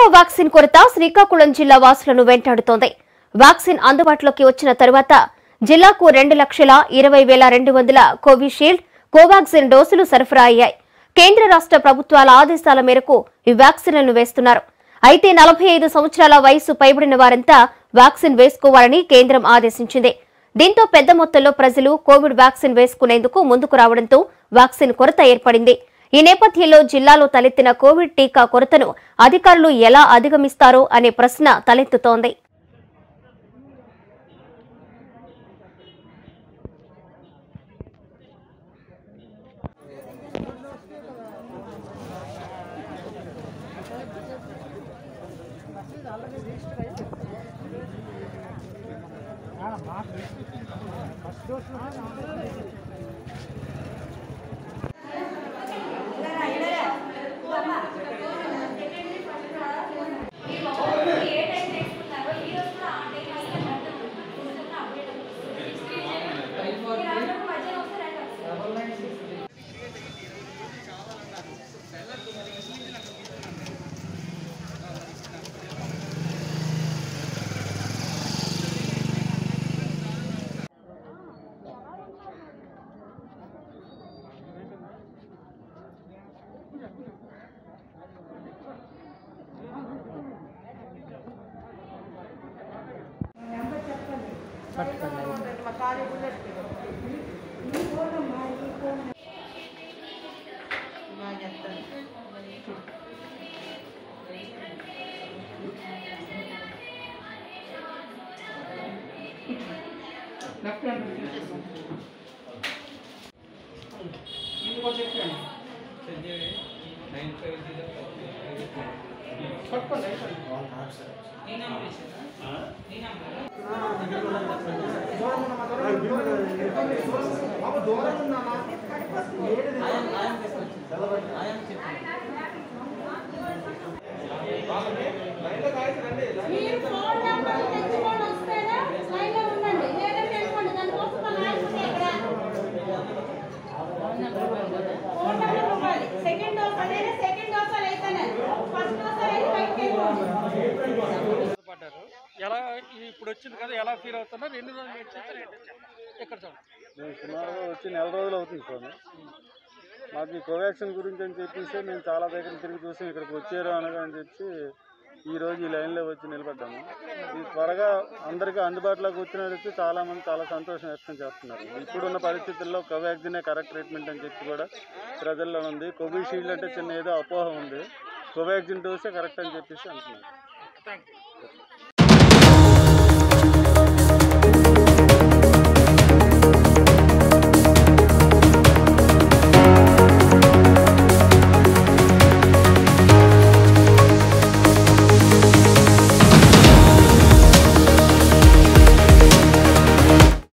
Vaccine కొరత శ్రీకాకుళం జిల్లా వాసులను వెంటాడుతోంది vaccine అందుబాటులోకి వచ్చిన తరువాత జిల్లాకు రెండు లక్షల ఇరవై వేల రెండు వందల కోవిషీల్డ్ కోవాక్సిన్ డోసులు సరఫరా అయ్యాయి కేంద్ర రాష్ట్ర ప్రభుత్వాల ఆదేశాల మేరకు ఈ వ్యాక్సిన్లను వేస్తున్నారు అయితే నలభై ఐదు సంవత్సరాల వయసు పైబడిన వారంతా వ్యాక్సిన్ వేసుకోవాలని కేంద్రం ఆదేశించింది దీంతో పెద్ద మొత్తంలో ప్రజలు కోవిడ్ వ్యాక్సిన్ వేసుకునేందుకు ముందుకు రావడంతో వ్యాక్సిన్ కొరత ఏర్పడింది ఈ నేపథ్యంలో జిల్లాలో తలెత్తిన కోవిడ్ టీకా కొరతను అధికారులు ఎలా అధిగమిస్తారో అనే ప్రశ్న తలెత్తుతోంది మీరు ఫోన్ నెంబర్ తెచ్చుకొని వస్తేనే లైన్లో ఉండండి లేదంటే వెళ్ళిపోండి దానికోసం మన ఆలోచన ఇక్కడ ఫోన్ నెంబర్ ఇవ్వాలి సెకండ్ డోస్ అదేనా సెకండ్ డోస్ అయితేనే ఫస్ట్ డోస్ అయితే బయటకు వెళ్ళిపోండి పడ్డారు ఎలా ఈ- ఇప్పుడు వచ్చింది కదా ఎలా ఫీల్ అవుతున్నారు ఎన్ని రోజులు వెయిట్ చేస్తారు ఏంటి చెప్పండి. ఇక్కడ చూడండి మేము సుమారుగా వచ్చి నెల రోజులు అవుతుంది స్వామి మాకు ఈ కోవాక్సిన్ గురించి అని చెప్పేసి మేము చాలా దగ్గర తిరిగి చూసి ఇక్కడికి వచ్చారు అనగా అని చెప్పి ఈ రోజు ఈ లైన్లో వచ్చి నిలబడ్డాము ఇది త్వరగా అందరికీ అందుబాటులోకి వచ్చినట్టు చాలా మంది చాలా సంతోషం వ్యక్తం చేస్తున్నారు ఇప్పుడున్న పరిస్థితుల్లో కోవాక్సినే కరెక్ట్ ట్రీట్మెంట్ అని చెప్పి కూడా ప్రజల్లో ఉంది కోవిషీల్డ్ అంటే చిన్న ఏదో అపోహ ఉంది కోవాక్సిన్ డోసే కరెక్ట్ అని చెప్పేసి అంటున్నారు థ్యాంక్ యూ